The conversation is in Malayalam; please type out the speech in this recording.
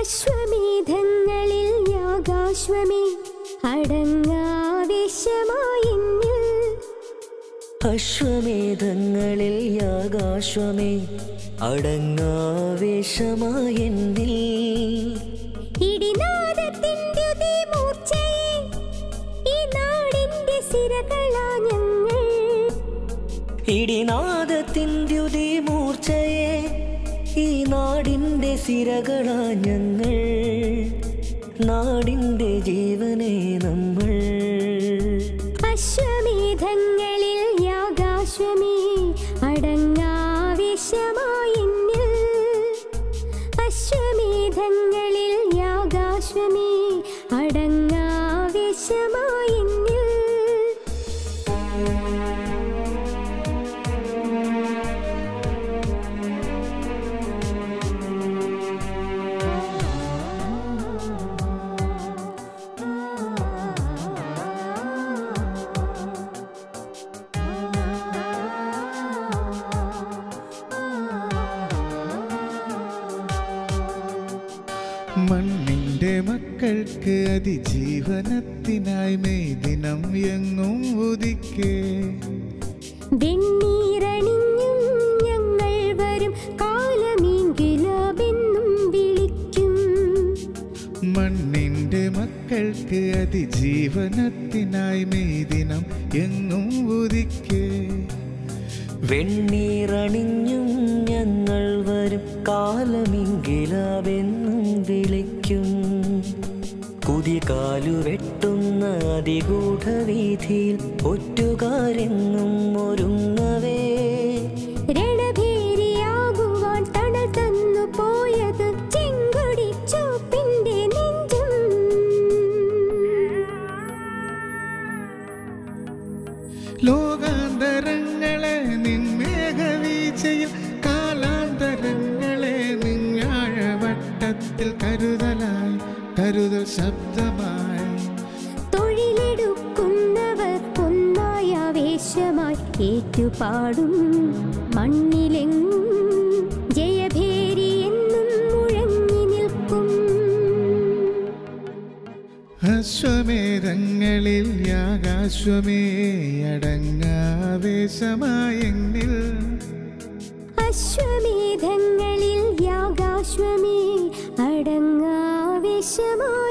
അശ്വമേധങ്ങളിൽ യാഗാശ്വമേ അടങ്ങാവേശമായി അശ്വമേധങ്ങളിൽ യാഗാശ്വമേ അടങ്ങാവേശമായെന്നിൽ ഇടിനാദത്തിന്റെ മൂർച്ചയെ ഈ നാടിന്റെ സിരകളാ ഞങ്ങൾ ഇടിനാദത്തിൻ്റെ മൂർച്ചയെ ഈ നാടിൻ്റെ സിരകളാ ഞങ്ങൾ നാടിൻ്റെ ജീവനെ നമ്മൾ അശ്വമേധങ്ങളിൽ യാഗാശ്വമേ അടങ്ങാവേശമായി അശ്വമേധങ്ങളിൽ യാഗാശ്വമേ അടങ്ങാവേശമായി മണ്ണിന്റെ മക്കൾക്ക് അതിജീവനത്തിനായി മെയ് ദിനം എങ്ങും ഉദിക്കേ വെണ്ണീറണിഞ്ഞും ഞങ്ങൾ വരും കാലമീങ്കിലാബെന്നും വിളിക്കും മണ്ണിന്റെ മക്കൾക്ക് അതിജീവനത്തിനായി മെയ് ദിനം എങ്ങും ഉദിക്കേ വെണ്ണീറണിഞ്ഞും ഞങ്ങൾ വരും കാലമിങ്കിലാവെന്നും വിളിക്കും കുതികാലു വെട്ടുന്ന അതിഗൂഢ വീതിയിൽ ഒറ്റുകാരെങ്ങും ഒരുങ്ങവേ രണഭേരിയാകുവാൻ തണൽ തന്നു പോയത് ചെങ്കൊടി ചോപ്പിന്റെ നെഞ്ചും ലോകാന്തരങ്ങളെ നിന്മേഘവീഴ്ചയിൽ കാലാന്തരങ്ങളെ നിഞ്ഞാഴവട്ടത്തിൽ കരുതലായി കരുതൽ ശബ്ദമായി തൊഴിലെടുക്കുന്നവർ ഒന്നായ ആവേശമായി ഏറ്റുപാടും മണ്ണിലെങ്ങും ജയഭേരി എന്നും മുഴങ്ങി നിൽക്കും അശ്വമേധങ്ങളിൽ യാഗാശ്വമേ അടങ്ങാവേശമായെന്നിൽ അശ്വമേധങ്ങളിൽ യാഗാശ്വമേ അടങ്ങാവേശമായി